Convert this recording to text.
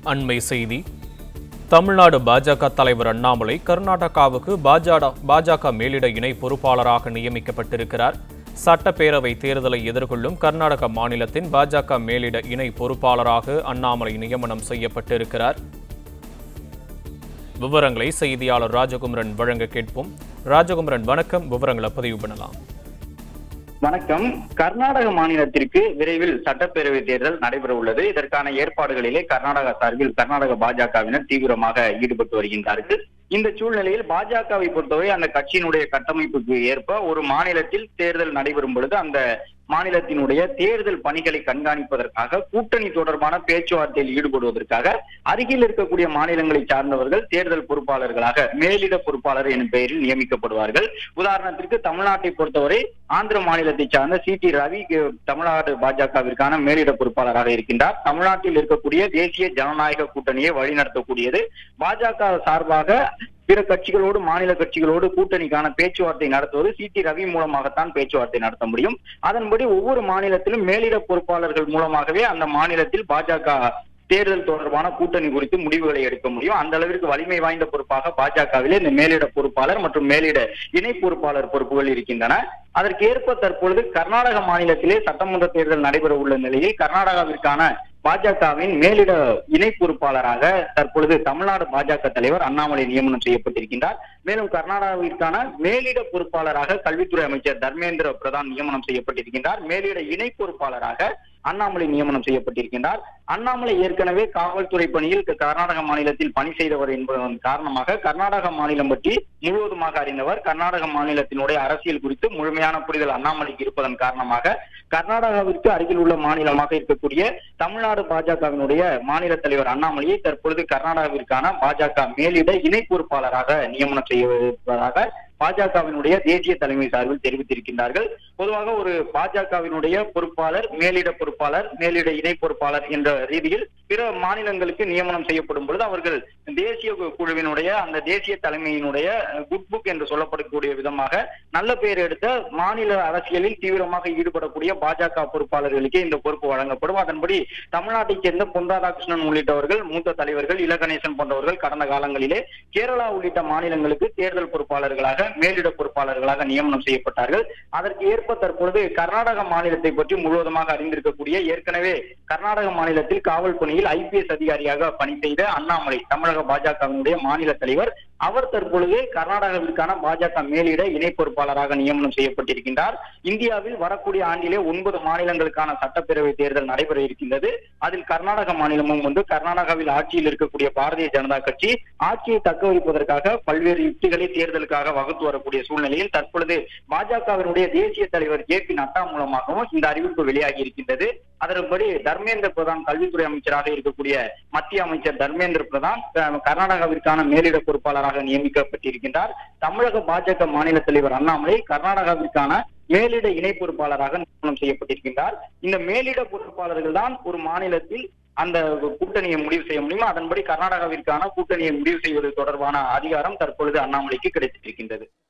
அண்மை செய்தி தமிழ்நாடு பாஜக தலைவர் அண்ணாமலை கர்நாடகாவுக்கு பாஜக பாஜக மேலிட இணை பொறுப்பாளராக நியமிக்கப்பட்டிருக்கிறார் சட்டப்பேரவை தேர்தலை எதிர்கொள்ளும் கர்நாடக மாநிலத்தின் பாஜக மேலிட இணை பொறுப்பாளராக அண்ணாமலை நியமனம் செய்யப்பட்டிருக்கிறார் விவரங்களை செய்தியாளர் ராஜகுமரன் வழங்க கேட்போம் ராஜகுமரன் வணக்கம் விவரங்களை பதிவு பண்ணலாம் வணக்கம் கர்நாடக மாநிலத்திற்கு விரைவில் சட்டப்பேரவை தேர்தல் நடைபெற உள்ளது இதற்கான ஏற்பாடுகளிலே கர்நாடகா சார்பில் கர்நாடக பாஜகவினர் தீவிரமாக ஈடுபட்டு வருகின்றார்கள் இந்த சூழ்நிலையில் பாஜகவை பொறுத்தவரை அந்த கட்சியினுடைய கட்டமைப்புக்கு ஏற்ப ஒரு மாநிலத்தில் தேர்தல் நடைபெறும் பொழுது அந்த மாநிலத்தினுடைய தேர்தல் பணிகளை கண்காணிப்பதற்காக கூட்டணி தொடர்பான பேச்சுவார்த்தையில் ஈடுபடுவதற்காக அருகில் இருக்கக்கூடிய மாநிலங்களை சார்ந்தவர்கள் தேர்தல் பொறுப்பாளர்களாக மேலிட பொறுப்பாளர் எனும் பெயரில் நியமிக்கப்படுவார்கள் உதாரணத்திற்கு தமிழ்நாட்டை பொறுத்தவரை ஆந்திர மாநிலத்தை சார்ந்த சி டி ரவி அஹ், தமிழ்நாடு பாஜகவிற்கான மேலிட பொறுப்பாளராக இருக்கின்றார் தமிழ்நாட்டில் இருக்கக்கூடிய தேசிய ஜனநாயக கூட்டணியை வழிநடத்தக்கூடியது பாஜக சார்பாக பிற கட்சிகளோடு மாநில கட்சிகளோடு கூட்டணிக்கான பேச்சுவார்த்தை நடத்துவது சி டி ரவி மூலமாகத்தான் பேச்சுவார்த்தை நடத்த முடியும் அதன்படி ஒவ்வொரு மாநிலத்திலும் மேலிட பொறுப்பாளர்கள் மூலமாகவே அந்த மாநிலத்தில் பாஜக தேர்தல் தொடர்பான கூட்டணி குறித்து முடிவுகளை எடுக்க முடியும் அந்த அளவிற்கு வலிமை வாய்ந்த பொறுப்பாக பாஜகவிலே இந்த மேலிட பொறுப்பாளர் மற்றும் மேலிட இணை பொறுப்பாளர் பொறுப்புகள் இருக்கின்றன அதற்கேற்ப தற்பொழுது கர்நாடக மாநிலத்திலே சட்டமன்ற தேர்தல் நடைபெற உள்ள நிலையில் கர்நாடகாவிற்கான பாஜகவின் மேலிட இணை பொறுப்பாளராக தற்பொழுது தமிழ்நாடு பாஜக தலைவர் அண்ணாமலை நியமனம் செய்யப்பட்டிருக்கின்றார் மேலும் கர்நாடகாவிற்கான மேலிட பொறுப்பாளராக கல்வித்துறை அமைச்சர் தர்மேந்திர பிரதான் நியமனம் செய்யப்பட்டிருக்கின்றார் மேலிட இணை பொறுப்பாளராக அண்ணாமலை நியமனம் செய்யப்பட்டிருக்கின்றார் அண்ணாமலை ஏற்கனவே காவல்துறை பணியில் க- கர்நாடக மாநிலத்தில் பணி செய்தவர் என்பதன் காரணமாக கர்நாடக மாநிலம் பற்றி முழுவதுமாக அறிந்தவர் கர்நாடக மாநிலத்தினுடைய அரசியல் குறித்து முழுமையான புரிதல் அண்ணாமலைக்கு இருப்பதன் காரணமாக கர்நாடகாவிற்கு அருகில் உள்ள மாநிலமாக இருக்கக்கூடிய தமிழ்நாடு பாஜகவினுடைய மாநில தலைவர் அண்ணாமலையை தற்பொழுது கர்நாடகாவிற்கான பாஜக மேலிட இணை பொறுப்பாளராக நியமனம் செய்வதாக பாஜகவினுடைய தேசிய தலைமை சார்பில் தெரிவித்திருக்கின்றார்கள் பொதுவாக ஒரு பாஜகவினுடைய பொறுப்பாளர் மேலிட பொறுப்பாளர் மேலிட இணை பொறுப்பாளர் என்ற ரீதியில் பிற மாநிலங்களுக்கு நியமனம் செய்யப்படும் பொழுது அவர்கள் தேசிய கு- குழுவினுடைய அந்த தேசிய தலைமையினுடைய குட் புக் என்று சொல்லப்படக்கூடிய விதமாக நல்ல பெயர் எடுத்த மாநில அரசியலில் தீவிரமாக ஈடுபடக்கூடிய பாஜக பொறுப்பாளர்களுக்கே இந்த பொறுப்பு வழங்கப்படும் அதன்படி தமிழ்நாட்டைச் சேர்ந்த பொன் ராதாகிருஷ்ணன் உள்ளிட்டவர்கள் மூத்த தலைவர்கள் இலகணேசன் போன்றவர்கள் கடந்த காலங்களிலே கேரளா உள்ளிட்ட மாநிலங்களுக்கு தேர்தல் பொறுப்பாளர்களாக மேலிட பொறுப்பாளர்களாக நியமனம் செய்யப்பட்டார்கள் அதற்கு ஏற்ப தற்பொழுது கர்நாடக மாநிலத்தை பற்றி முழுவதுமாக அறிந்திருக்கக்கூடிய ஏற்கனவே கர்நாடக மாநிலத்தில் காவல் பணியில் ஐபிஎஸ் அதிகாரியாக பணி செய்த அண்ணாமலை தமிழக பாஜகவினுடைய மாநில தலைவர் அவர் தற்பொழுது கர்நாடகாவிற்கான பாஜக மேலிட இணை பொறுப்பாளராக நியமனம் செய்யப்பட்டிருக்கின்றார் இந்தியாவில் வரக்கூடிய ஆண்டிலே ஒன்பது மாநிலங்களுக்கான சட்டப்பேரவை தேர்தல் நடைபெற இருக்கின்றது அதில் கர்நாடக மாநிலமும் வந்து கர்நாடகாவில் ஆட்சியில் இருக்கக்கூடிய பாரதிய ஜனதா கட்சி ஆட்சியை தக்க வைப்பதற்காக பல்வேறு யுக்திகளை தேர்தலுக்காக வகுத்து வரக்கூடிய சூழ்நிலையில் தற்பொழுது பாஜகவினுடைய தேசிய தலைவர் ஜே பி நட்டா மூலமாகவும் இந்த அறிவிப்பு வெளியாகி இருக்கின்றது அதன்படி தர்மேந்திர பிரதான் கல்வித்துறை அமைச்சராக இருக்கக்கூடிய மத்திய அமைச்சர் தர்மேந்திர பிரதான் அஹ், கர்நாடகாவிற்கான மேலிட பொறுப்பாளராக நியமிக்கப்பட்டிருக்கின்றார் தமிழக பாஜக மாநில தலைவர் அண்ணாமலை கர்நாடகாவிற்கான மேலிட இணை பொறுப்பாளராக நியமனம் செய்யப்பட்டிருக்கின்றார் இந்த மேலிட பொறுப்பாளர்கள் தான் ஒரு மாநிலத்தில் அந்த கூட்டணியை முடிவு செய்ய முடியும் அதன்படி கர்நாடகாவிற்கான கூட்டணியை முடிவு செய்வது தொடர்பான அதிகாரம் தற்பொழுது அண்ணாமலைக்கு கிடைத்திருக்கின்றது